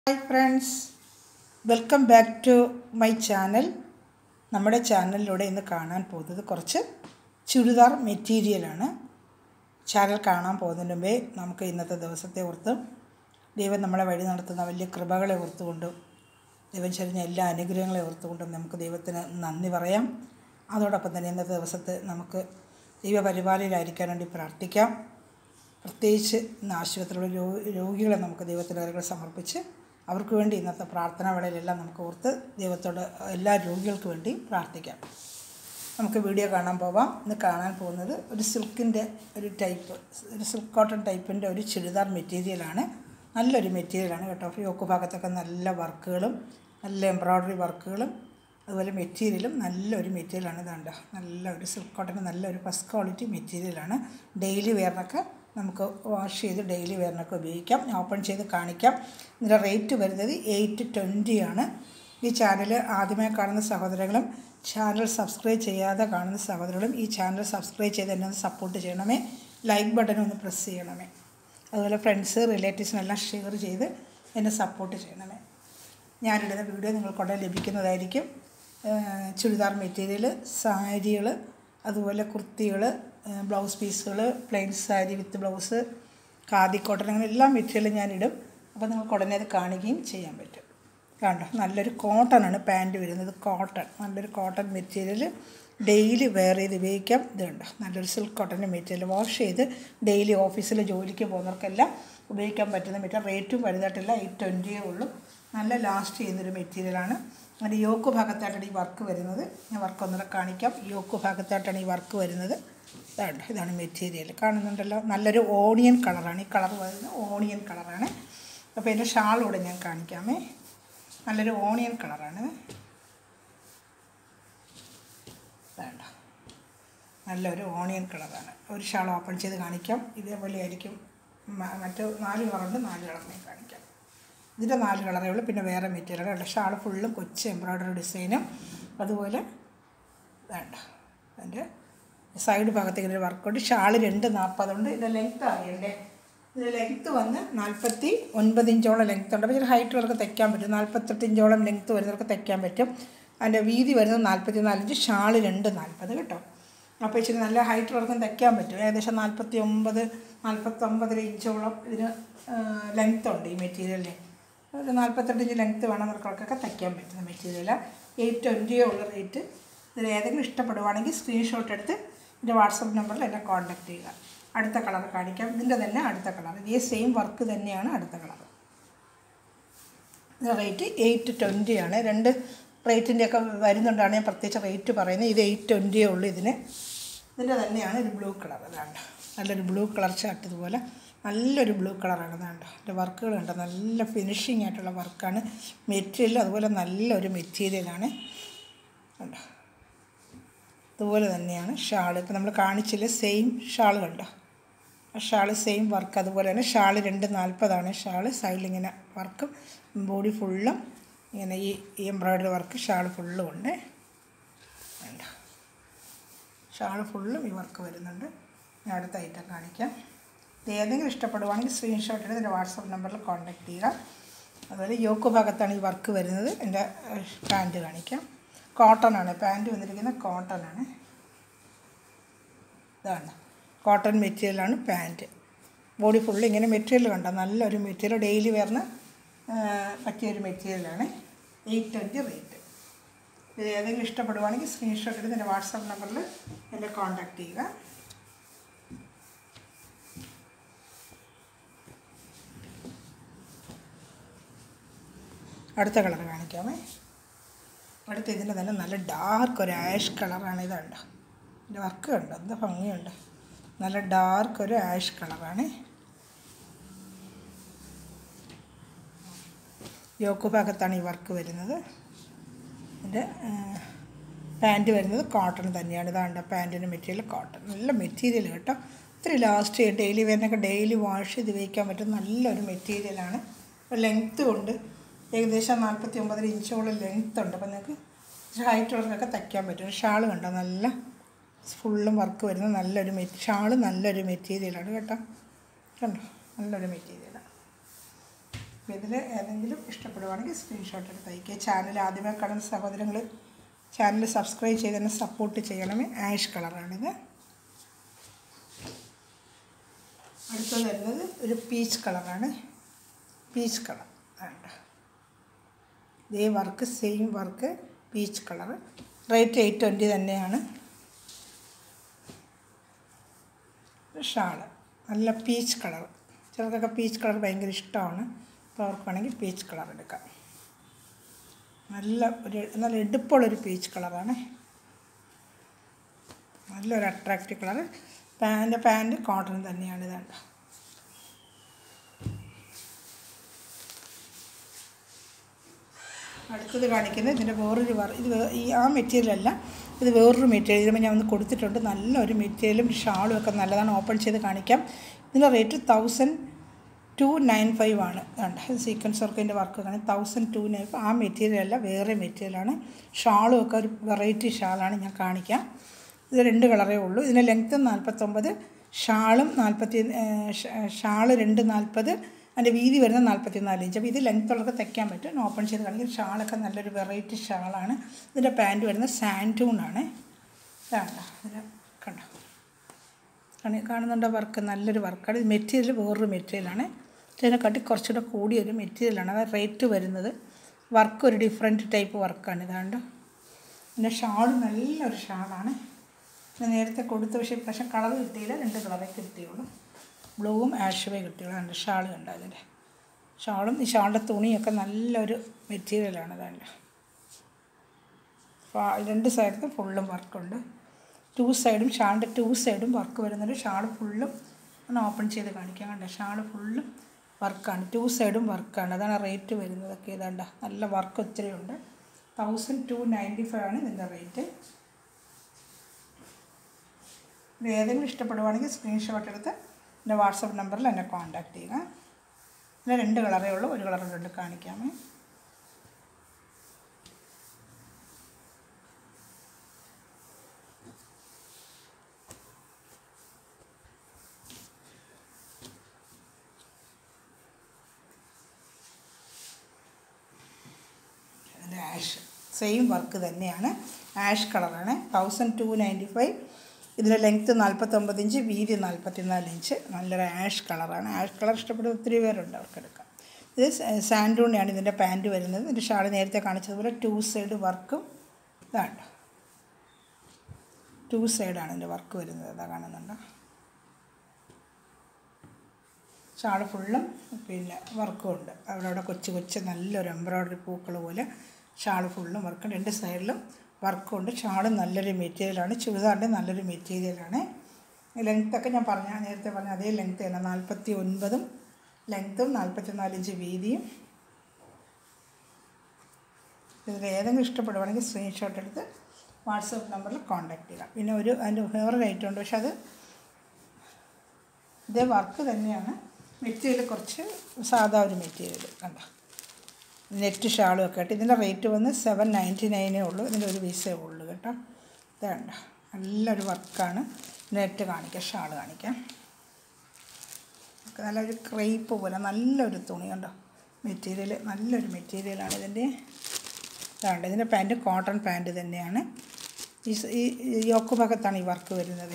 hi friends welcome back to my channel നമ്മുടെ ചാനലിലൂടെ ഇന്ന് കാണാൻ പോകുന്നത് കുറച്ച് ചുരിദാർ മെറ്റീരിയലാണ് ചാനൽ കാണാൻ പോകുന്നതിന് മുമ്പേ നമുക്ക് ഇന്നത്തെ ദിവസത്തെ ഓർത്ത് ദൈവം നമ്മളെ വഴി നടത്തുന്ന വലിയ കൃപകളെ ഓർത്തുകൊണ്ടും ദൈവം ചൊരിഞ്ഞ എല്ലാ അനുഗ്രഹങ്ങളെ ഓർത്തുകൊണ്ടും നമുക്ക് ദൈവത്തിന് നന്ദി പറയാം അതോടൊപ്പം തന്നെ ഇന്നത്തെ ദിവസത്തെ നമുക്ക് ദൈവപരിപാലനയിലായിരിക്കാൻ വേണ്ടി പ്രാർത്ഥിക്കാം പ്രത്യേകിച്ച് ഇന്ന് ആശുപത്രിയിലുള്ള രോ രോഗികളെ നമുക്ക് ദൈവത്തിൻ്റെ അരകൾ സമർപ്പിച്ച് അവർക്ക് വേണ്ടി ഇന്നത്തെ പ്രാർത്ഥന വേളയിലെല്ലാം നമുക്ക് ഓർത്ത് ദൈവത്തോട് എല്ലാ രോഗികൾക്ക് വേണ്ടി പ്രാർത്ഥിക്കാം നമുക്ക് വീഡിയോ കാണാൻ പോവാം ഇന്ന് കാണാൻ പോകുന്നത് ഒരു സിൽക്കിൻ്റെ ഒരു ടൈപ്പ് ഒരു സിൽക്ക് കോട്ടൺ ടൈപ്പിൻ്റെ ഒരു ചുരിദാർ മെറ്റീരിയലാണ് നല്ലൊരു മെറ്റീരിയലാണ് കേട്ടോ യോക്ക് ഭാഗത്തൊക്കെ നല്ല വർക്കുകളും നല്ല എംബ്രോയ്ഡറി വർക്കുകളും അതുപോലെ മെറ്റീരിയലും നല്ലൊരു മെറ്റീരിയലാണ് ഇതാണ്ട് നല്ല ഒരു സിൽക്ക് കോട്ടൻ്റെ നല്ലൊരു ഫസ്റ്റ് ക്വാളിറ്റി മെറ്റീരിയലാണ് ഡെയിലി വെയറിനൊക്കെ നമുക്ക് വാഷ് ചെയ്ത് ഡെയിലി വെയറിനൊക്കെ ഉപയോഗിക്കാം ഞാൻ ഓപ്പൺ ചെയ്ത് കാണിക്കാം ഇതിൻ്റെ റേറ്റ് വരുന്നത് എയ്റ്റ് ട്വൻറ്റി ആണ് ഈ ചാനൽ ആദ്യമായി കാണുന്ന സഹോദരങ്ങളും ചാനൽ സബ്സ്ക്രൈബ് ചെയ്യാതെ കാണുന്ന സഹോദരങ്ങളും ഈ ചാനൽ സബ്സ്ക്രൈബ് ചെയ്ത് എന്നെ ഒന്ന് സപ്പോർട്ട് ചെയ്യണമേ ലൈക്ക് ബട്ടൺ ഒന്ന് പ്രസ് ചെയ്യണമേ അതുപോലെ ഫ്രണ്ട്സ് റിലേറ്റീവ്സിനെല്ലാം ഷെയർ ചെയ്ത് എന്നെ സപ്പോർട്ട് ചെയ്യണമേ ഞാനിടുന്ന വീഡിയോ നിങ്ങൾക്കുടനെ ലഭിക്കുന്നതായിരിക്കും ചുരിദാർ മെറ്റീരിയൽ സാരികൾ അതുപോലെ കുർത്തികൾ ബ്ലൗസ് പീസുകൾ plain sari with blouse khadi cotton അങ്ങനെ എല്ലാ മെറ്റീരിയലും ഞാനിടും അപ്പോൾ നിങ്ങൾക്ക് ഉടനെ അത് കാണുകയും ചെയ്യാൻ പറ്റും കണ്ടോ നല്ലൊരു കോട്ടൺ ആണ് പാൻറ്റ് വരുന്നത് കോട്ടൺ നല്ലൊരു കോട്ടൺ മെറ്റീരിയൽ ഡെയിലി വെയർ ചെയ്ത് ഉപയോഗിക്കാം ഇത് കണ്ടോ നല്ലൊരു സിൽക്ക് കോട്ടൻ്റെ മെറ്റീരിയൽ വാഷ് ചെയ്ത് ഡെയിലി ഓഫീസിൽ ജോലിക്ക് പോകുന്നവർക്കെല്ലാം ഉപയോഗിക്കാൻ പറ്റുന്ന മെറ്റീരിയൽ റേറ്റും വലുതായിട്ടില്ല എയ്റ്റ് ട്വൻറ്റിയേ ഉള്ളൂ നല്ല ലാസ്റ്റ് ചെയ്യുന്നൊരു മെറ്റീരിയലാണ് അതിൻ്റെ യോക്ക് ഭാഗത്തായിട്ടാണ് ഈ വർക്ക് വരുന്നത് ഞാൻ വർക്ക് ഒന്നുകൂടെ കാണിക്കാം യോക്ക് ഭാഗത്തായിട്ടാണ് ഈ വർക്ക് വരുന്നത് ഇതാണ് ഇതാണ് മെറ്റീരിയൽ കാണുന്നുണ്ടല്ലോ നല്ലൊരു ഓണിയൻ കളറാണ് ഈ കളർ വരുന്നത് ഓണിയൻ കളറാണ് അപ്പോൾ എൻ്റെ ഷാളൂടെ ഞാൻ കാണിക്കാമേ നല്ലൊരു ഓണിയൻ കളറാണ് വേണ്ട നല്ലൊരു ഓണിയൻ കളറാണ് ഒരു ഷാൾ ഓപ്പൺ ചെയ്ത് കാണിക്കാം ഇതേപോലെ ആയിരിക്കും മറ്റ് നാല് കളറുണ്ട് നാല് കളറിനെ കാണിക്കാം ഇതിൻ്റെ നാല് കളറേ ഉള്ളൂ പിന്നെ വേറെ മെറ്റീരിയലുണ്ട് ഷാൾ ഫുള്ളും കൊച്ചു എംബ്രോയ്ഡറി ഡിസൈനും അതുപോലെ വേണ്ട അതിൻ്റെ സൈഡ് ഭാഗത്തേക്ക് ഒരു വർക്കുണ്ട് ഷാൾ രണ്ട് നാൽപ്പതുണ്ട് ഇതിൻ്റെ ലെങ്ത്ത് അറിയണ്ടേ ഇതിൻ്റെ ലെങ്ത്ത് വന്ന് നാൽപ്പത്തി ഒൻപത് ഇഞ്ചോളം ലെങ്ത്ത് ഉണ്ട് അപ്പോൾ ഇച്ചിരി ഹൈറ്റുള്ളവർക്ക് തയ്ക്കാൻ പറ്റും നാൽപ്പത്തെട്ട് ഇഞ്ചോളം ലെങ്ത്ത് വരുന്നവർക്ക് തയ്ക്കാൻ പറ്റും അതിൻ്റെ വീതി വരുന്നത് നാൽപ്പത്തി നാലിഞ്ച് ഷാൾ രണ്ട് നാൽപ്പത് കേട്ടോ അപ്പോൾ ഇച്ചിരി നല്ല ഹൈറ്റുള്ളവർക്കും തയ്ക്കാൻ പറ്റും ഏകദേശം നാൽപ്പത്തി ഒമ്പത് നാൽപ്പത്തൊമ്പതര ഇഞ്ചോളം ഇതിന് ലെങ്ത്ത് ഉണ്ട് ഈ മെറ്റീരിയലിന് ഒരു നാൽപ്പത്തെട്ട് ഇഞ്ച് ലെങ്ത്ത് വേണമെന്നവർക്കൊക്കെ തയ്ക്കാൻ പറ്റുന്ന മെറ്റീരിയൽ എയ്റ്റ് ട്വൻറ്റിയോ ഉള്ള റേറ്റ് ഇതിൽ ഏതെങ്കിലും ഇഷ്ടപ്പെടുവാണെങ്കിൽ സ്ക്രീൻഷോട്ട് എടുത്ത് എൻ്റെ വാട്സപ്പ് നമ്പറിൽ എന്നെ കോൺടാക്ട് ചെയ്യുക അടുത്ത കളർ കാണിക്കാം ഇതിൻ്റെ തന്നെ അടുത്ത കളർ ഇതേ സെയിം വർക്ക് തന്നെയാണ് അടുത്ത കളർ ഇതിൻ്റെ റേറ്റ് എയ്റ്റ് ട്വൻറ്റി ആണ് രണ്ട് റേറ്റിൻ്റെയൊക്കെ വരുന്നുണ്ടാണ് ഞാൻ പ്രത്യേകിച്ച് റേറ്റ് പറയുന്നത് ഇത് എയ്റ്റ് ട്വൻറ്റിയേ ഉള്ളൂ ഇതിന് ഇതിൻ്റെ തന്നെയാണ് ഒരു ബ്ലൂ കളർ അതാണ്ട് നല്ലൊരു ബ്ലൂ കളർ ഷർട്ട് ഇതുപോലെ നല്ലൊരു ബ്ലൂ കളറാണ് അതാണ്ട് എൻ്റെ വർക്കുകൾ ഉണ്ട് നല്ല ഫിനിഷിങ് ആയിട്ടുള്ള വർക്കാണ് മെറ്റീരിയൽ അതുപോലെ നല്ലൊരു മെറ്റീരിയലാണ് കണ്ടോ അതുപോലെ തന്നെയാണ് ഷാൾ ഇപ്പം നമ്മൾ കാണിച്ചില്ല സെയിം ഷാൾ കണ്ടോ ആ ഷാൾ സെയിം വർക്ക് അതുപോലെ തന്നെ ഷാൾ രണ്ട് നാൽപ്പതാണ് ഷാൾ സൈഡിലിങ്ങനെ വർക്കും ബോഡി ഫുള്ളും ഇങ്ങനെ ഈ ഈ എംബ്രോയ്ഡറി വർക്ക് ഷാൾ ഫുള്ളും ഉണ്ട് വേണ്ട ഷാൾ ഫുള്ളും ഈ വർക്ക് വരുന്നുണ്ട് ഞാൻ അടുത്ത ഐറ്റം കാണിക്കാം ഇത് ഏതെങ്കിലും ഇഷ്ടപ്പെടുവാണെങ്കിൽ സ്ക്രീൻഷോട്ട് എടുത്ത് എൻ്റെ വാട്സപ്പ് നമ്പറിൽ കോൺടാക്ട് ചെയ്യുക അതുപോലെ യോക്ക് ഭാഗത്താണ് ഈ വർക്ക് വരുന്നത് എൻ്റെ പാൻറ്റ് കാണിക്കാം കോട്ടൺ ആണ് പാൻറ്റ് വന്നിരിക്കുന്നത് കോട്ടൺ ആണ് ഇതാണ് കോട്ടൺ മെറ്റീരിയലാണ് പാൻറ്റ് ബോഡി ഫുള്ള് ഇങ്ങനെ മെറ്റീരിയൽ കണ്ടോ നല്ലൊരു മെറ്റീരിയൽ ഡെയിലി വരുന്ന പറ്റിയൊരു മെറ്റീരിയലാണ് എയ്റ്റ് ട്വൻറ്റി റേറ്റ് ഇത് ഏതെങ്കിലും ഇഷ്ടപ്പെടുവാണെങ്കിൽ സ്ക്രീൻഷോട്ട് എടുത്ത് എൻ്റെ വാട്സാപ്പ് നമ്പറിൽ എന്നെ കോൺടാക്ട് ചെയ്യുക അടുത്ത കളർ കാണിക്കാമേ അടുത്ത ഇതിൻ്റെ തന്നെ നല്ല ഡാർക്ക് ഒരു ആഷ് കളറാണ് ഇതുണ്ട് ഇതിൻ്റെ വർക്ക് കണ്ടോ എന്താ ഭംഗിയുണ്ട് നല്ല ഡാർക്ക് ഒരു ആഷ് കളറാണ് യോക്ക് ഭാഗത്താണ് ഈ വർക്ക് വരുന്നത് ഇതിൻ്റെ പാൻറ്റ് വരുന്നത് കോട്ടൺ തന്നെയാണ് ഇതാണ്ട് പാൻറ്റിൻ്റെ മെറ്റീരിയൽ കോട്ടൺ നല്ല മെറ്റീരിയൽ കേട്ടോ ഇത്തിരി ലാസ്റ്റ് ചെയ്യും ഡെയിലി വേനൊക്കെ ഡെയിലി വാഷ് ചെയ്ത് ഉപയോഗിക്കാൻ പറ്റും നല്ലൊരു മെറ്റീരിയലാണ് ലെങ്ത്തും ഉണ്ട് ഏകദേശം നാൽപ്പത്തി ഒമ്പതര ഇഞ്ചോളം ലെങ്ത്ത് ഉണ്ട് അപ്പോൾ നിങ്ങൾക്ക് ഹൈറ്റ് ഉള്ളവർക്കൊക്കെ തയ്ക്കാൻ പറ്റും ഷാൾ കണ്ടോ നല്ല ഫുള്ളും വർക്ക് വരുന്ന നല്ലൊരു മെറ്റ് ഷാൾ നല്ലൊരു മെറ്റീരിയലാണ് കേട്ടോ കണ്ടോ നല്ലൊരു മെറ്റീരിയലാണ് അപ്പോൾ ഇതിൽ ഏതെങ്കിലും ഇഷ്ടപ്പെടുവാണെങ്കിൽ സ്ക്രീൻഷോട്ട് എടുത്ത് അയക്കുക ചാനൽ ആദ്യമേ കാണുന്ന സഹോദരങ്ങൾ ചാനൽ സബ്സ്ക്രൈബ് ചെയ്ത് തന്നെ സപ്പോർട്ട് ചെയ്യണമേ ആഷ് കളറാണിത് അടുത്തത് വരുന്നത് ഒരു പീച്ച് കളറാണ് പീച്ച് കളർ വേണ്ട ഇതേ work same work peach colour rate eight twenty തന്നെയാണ് ഷാള് നല്ല പീച്ച് കളർ ചിലർക്കൊക്കെ പീച്ച് കളർ ഭയങ്കര ഇഷ്ടമാണ് അപ്പോൾ അവർക്ക് വേണമെങ്കിൽ പീച്ച് കളർ എടുക്കാം നല്ല ഒരു നല്ല എടുപ്പുള്ളൊരു പീച്ച് കളറാണ് നല്ലൊരു attractive colour pant pant cotton തന്നെയാണ് ഇതാണ്ട് അടുത്തത് കാണിക്കുന്നത് ഇതിൻ്റെ വേറൊരു വർ ഇത് വേ- ഈ ആ മെറ്റീരിയലല്ല ഇത് വേറൊരു മെറ്റീരിയൽ ഇതിന് ഞാൻ ഒന്ന് കൊടുത്തിട്ടുണ്ട് നല്ലൊരു മെറ്റീരിയലും ഷാളും ഒക്കെ നല്ലതാണ് ഓപ്പൺ ചെയ്ത് കാണിക്കാം ഇതിൻ്റെ rate thousand two nine five ആണ് വേണ്ട സീക്വൻസ് വർക്കിൻ്റെ വർക്ക് കാണാം തൗസൻഡ് ടു നയൻ ഫൈവ് ആ മെറ്റീരിയൽ അല്ല വേറെ മെറ്റീരിയലാണ് ഷാളും ഒക്കെ ഒരു വെറൈറ്റി ഷാളാണ് ഞാൻ കാണിക്കാം ഇത് രണ്ട് കളറേ ഉള്ളൂ ഇതിൻ്റെ ലെങ്ത്ത് നാൽപ്പത്തൊമ്പത് ഷാളും നാൽപ്പത്തി ഷാള് രണ്ട് നാൽപ്പത് അതിൻ്റെ വീതി വരുന്നത് നാൽപ്പത്തി നാല് ഇഞ്ച് അപ്പോൾ ഇത് ലെങ്ത്ത് ഉള്ളതൊക്കെ തയ്ക്കാൻ പറ്റും ഓപ്പൺ ചെയ്ത് കാണിക്കും ഷാളൊക്കെ നല്ലൊരു വെറൈറ്റി ഷാളാണ് ഇതിൻ്റെ പാൻറ്റ് വരുന്നത് സാൻറ്റൂണാണ് വേണ്ട ഇതിന് കണ്ടോ കാണി കാണുന്നുണ്ടോ വർക്ക് നല്ലൊരു വർക്കാണ് ഇത് മെറ്റീരിയൽ വേറൊരു മെറ്റീരിയലാണ് ഇതിനെക്കാട്ടി കുറച്ചുകൂടെ കൂടിയൊരു മെറ്റീരിയലാണ് അതായത് റേറ്റ് വരുന്നത് വർക്ക് ഒരു ഡിഫറെൻറ്റ് ടൈപ്പ് വർക്കാണ് ഇതാണ്ട് പിന്നെ ഷാൾ നല്ലൊരു ഷാളാണ് ഞാൻ നേരത്തെ കൊടുത്ത പക്ഷേ പക്ഷേ കളർ കിട്ടിയില്ല രണ്ട് കളറേ കിട്ടിയുള്ളൂ ബ്ലൂവും ആഷുവേ കിട്ടിയുള്ളൂ രണ്ട് ഷാൾ കണ്ടോ അതിൻ്റെ ഷാളും ഈ ഷാളിൻ്റെ തുണിയൊക്കെ നല്ലൊരു മെറ്റീരിയലാണ് അതാണ്ട് ഫാ- രണ്ട് സൈഡിലും ഫുള്ളും വർക്കുണ്ട് ടു സൈഡും ഷാളിൻ്റെ ടു സൈഡും വർക്ക് വരുന്നുണ്ട് ഷാൾ ഫുള്ളും ഒന്ന് ഓപ്പൺ ചെയ്ത് കാണിക്കാം കണ്ട ഷാൾ ഫുള്ളും വർക്കാണ് ടു സൈഡും വർക്കാണ് അതാണ് റേറ്റ് വരുന്നതൊക്കെ ഇതാണ്ട നല്ല വർക്ക് ഒത്തിരി ഉണ്ട് തൗസൻഡ് ടു നയൻറ്റി ഫൈവ് ആണ് ഇതിൻ്റെ റേറ്റ് ഇത് ഏതെങ്കിലും ഇഷ്ടപ്പെടുവാണെങ്കിൽ സ്ക്രീൻഷോട്ട് എടുത്ത് എൻ്റെ വാട്സപ്പ് നമ്പറിൽ എന്നെ കോൺടാക്റ്റ് ചെയ്യുക ഇതിൽ രണ്ട് കളറേ ഉള്ളൂ ഒരു കളർ രണ്ട് കാണിക്കാമേ അതിൻ്റെ ആഷ് സെയിം വർക്ക് തന്നെയാണ് ആഷ് കളറാണ് തൗസൻഡ് ടു നയൻറ്റി ഫൈവ് ഇതിൻ്റെ ലെങ്ത്ത് നാൽപ്പത്തൊമ്പത് ഇഞ്ച് വീതി നാൽപ്പത്തിനാല് ഇഞ്ച് നല്ലൊരു ആഷ് കളറാണ് ആഷ് കളർ ഇഷ്ടപ്പെടുന്ന ഒത്തിരി പേരുണ്ട് അവർക്ക് എടുക്കാം ഇത് സാൻഡൂണിയാണ് ഇതിൻ്റെ പാൻറ്റ് വരുന്നത് ഇതിൻ്റെ ഷാൾ നേരത്തെ കാണിച്ചതുപോലെ ടു സൈഡ് വർക്കും ഇതാണ് ടു സൈഡാണ് ഇതിൻ്റെ വർക്ക് വരുന്നത് അതാ കാണുന്നുണ്ടോ ഷാൾ ഫുള്ളും പിന്നെ വർക്കും ഉണ്ട് അവിടെ അവിടെ കൊച്ചു കൊച്ചു നല്ലൊരു എംബ്രോയ്ഡറി പൂക്കൾ പോലെ ഷാൾ ഫുള്ളും വർക്ക് രണ്ട് സൈഡിലും വർക്കുണ്ട് ഷാൾ നല്ലൊരു മെറ്റീരിയലാണ് ചുരിദാറിൻ്റെ നല്ലൊരു മെറ്റീരിയലാണ് ലെങ്ത്തൊക്കെ ഞാൻ പറഞ്ഞ നേരത്തെ പറഞ്ഞ അതേ ലെങ്ത്ത് തന്നെ നാൽപ്പത്തി ഒൻപതും ലെങ്ത്തും നാൽപ്പത്തി നാലിഞ്ച് വീതിയും ഇതിൽ ഏതെങ്കിലും ഇഷ്ടപ്പെടുവാണെങ്കിൽ സ്ക്രീൻഷോട്ട് എടുത്ത് വാട്സപ്പ് നമ്പറിൽ കോൺടാക്ട് ചെയ്യുക പിന്നെ ഒരു അതിൻ്റെ വേറൊരു ഐറ്റം ഉണ്ട് പക്ഷെ അത് ഇതേ വർക്ക് തന്നെയാണ് മെറ്റീരിയൽ കുറച്ച് സാധാ ഒരു മെറ്റീരിയൽ കണ്ട നെറ്റ് ഷാളും ഒക്കെ ആയിട്ട് ഇതിൻ്റെ റേറ്റ് വന്ന് സെവൻ നയൻറ്റി നയനേ ഉള്ളൂ ഇതിൻ്റെ ഒരു പീസേ ഉള്ളൂ കേട്ടോ ഇത് കണ്ട നല്ലൊരു വർക്കാണ് നെറ്റ് കാണിക്കാം ഷാൾ കാണിക്കാം ഒക്കെ നല്ലൊരു ക്രേപ്പ് പോലെ നല്ലൊരു തുണി കണ്ടോ മെറ്റീരിയൽ നല്ലൊരു മെറ്റീരിയലാണ് ഇതിൻ്റെ ഇതാണ് ഇതിൻ്റെ പാൻറ്റ് കോട്ടൺ പാൻറ്റ് തന്നെയാണ് ഈ സ- ഈ യോക്ക് ഭാഗത്താണ് ഈ വർക്ക് വരുന്നത്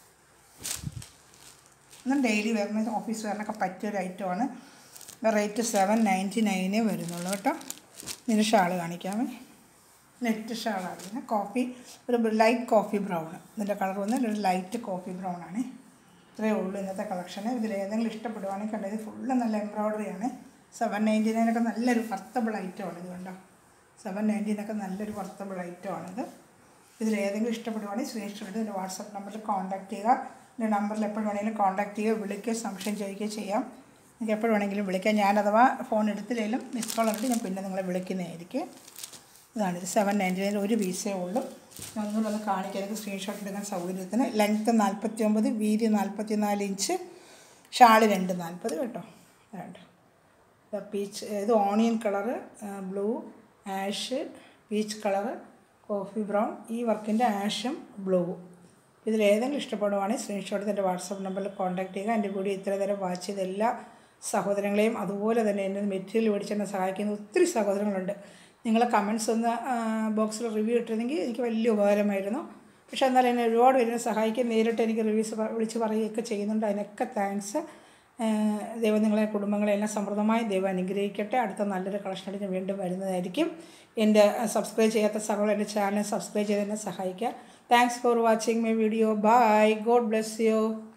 എന്നാൽ ഡെയിലി വരുന്ന ഓഫീസ് വരാനൊക്കെ പറ്റിയൊരു ഐറ്റമാണ് റേറ്റ് സെവൻ നയൻറ്റി നയനേ വരുന്നുള്ളൂ കേട്ടോ ഇതിൻ്റെ ഷാള് കാണിക്കാമേ നെറ്റ് ഷാളാണ് ഇതിന് കോഫി ഒരു ലൈറ്റ് കോഫി ബ്രൗൺ ഇതിൻ്റെ കളർ വന്ന് ഒരു ലൈറ്റ് കോഫി ബ്രൗൺ ആണ് ഇത്രയേ ഉള്ളൂ ഇന്നത്തെ കളക്ഷൻ ഇതിൽ ഏതെങ്കിലും ഇഷ്ടപ്പെടുവാണെങ്കിൽ കണ്ടത് ഫുള്ള് നല്ല എംബ്രോയ്ഡറി ആണ് സെവൻ നയൻറ്റി നയനൊക്കെ നല്ലൊരു വർത്തബിൾ ഐറ്റമാണ് ഇത് കണ്ടോ സെവൻ നയൻറ്റീനൊക്കെ നല്ലൊരു വർത്തബിൾ ഐറ്റമാണിത് ഇതിൽ ഏതെങ്കിലും ഇഷ്ടപ്പെടുവാണെങ്കിൽ സ്ക്രീൻഷോട്ട് എടുത്ത് എൻ്റെ വാട്സപ്പ് നമ്പറിൽ കോൺടാക്ട് ചെയ്യുക എൻ്റെ നമ്പറിൽ എപ്പോഴും വേണമെങ്കിലും കോൺടാക്ട് ചെയ്യുക വിളിക്കുകയോ സംശയം ചോദിക്കുകയോ ചെയ്യാം നിങ്ങൾക്ക് എപ്പോഴും വേണമെങ്കിലും വിളിക്കാം ഞാൻ അഥവാ ഫോൺ എടുത്തില്ലെങ്കിലും മിസ് കോൾ എടുത്ത് ഞാൻ പിന്നെ നിങ്ങളെ വിളിക്കുന്നതായിരിക്കും ഇതാണിത് സെവൻ നയൻറ്റി നയൻ ഒരു പീസേ ഉള്ളൂ ഞാൻ ഒന്നുകൂടെ ഒന്ന് കാണിക്കാൻ സ്ക്രീൻഷോട്ട് എടുക്കാൻ സൗകര്യത്തിന് ലെങ്ത്ത് നാൽപ്പത്തി ഒമ്പത് വീതി നാൽപ്പത്തി നാല് ഇഞ്ച് ഷാള് രണ്ട് നാൽപ്പത് കേട്ടോ വേണ്ട പീച്ച് ഇത് onion colour blue ash peach colour coffee brown ഈ വർക്കിൻ്റെ ആഷും ബ്ലൂവും ഇതിൽ ഏതെങ്കിലും ഇഷ്ടപ്പെടുവാണെങ്കിൽ സ്ക്രീൻഷോട്ട് എൻ്റെ വാട്സപ്പ് നമ്പറിൽ കോൺടാക്ട് ചെയ്യുക എൻ്റെ കൂടി ഇത്ര നേരം വാച്ച് ചെയ്ത എല്ലാ സഹോദരങ്ങളെയും അതുപോലെ തന്നെ എന്നെ മെറ്റീരിയൽ മേടിച്ച് എന്നെ സഹായിക്കുന്ന ഒത്തിരി സഹോദരങ്ങളുണ്ട് നിങ്ങളെ കമൻസ് ഒന്ന് ബോക്സിൽ റിവ്യൂ ഇട്ടിരുന്നെങ്കിൽ എനിക്ക് വലിയ ഉപകാരമായിരുന്നു പക്ഷേ എന്നാൽ എന്നെ ഒരുപാട് പേരെ സഹായിക്കും നേരിട്ട് എനിക്ക് റിവ്യൂസ് വിളിച്ച് പറയുകയൊക്കെ ചെയ്യുന്നുണ്ട് അതിനൊക്കെ താങ്ക്സ് ദൈവം നിങ്ങളെ കുടുംബങ്ങളെ എല്ലാം സമൃദ്ധമായി ദൈവം അനുഗ്രഹിക്കട്ടെ അടുത്ത നല്ലൊരു കളക്ഷനായിട്ട് ഞാൻ വീണ്ടും വരുന്നതായിരിക്കും എൻ്റെ സബ്സ്ക്രൈബ് ചെയ്യാത്ത സഹോദരൻ എൻ്റെ ചാനൽ സബ്സ്ക്രൈബ് ചെയ്ത് എന്നെ സഹായിക്കുക thanks for watching my video bye God bless U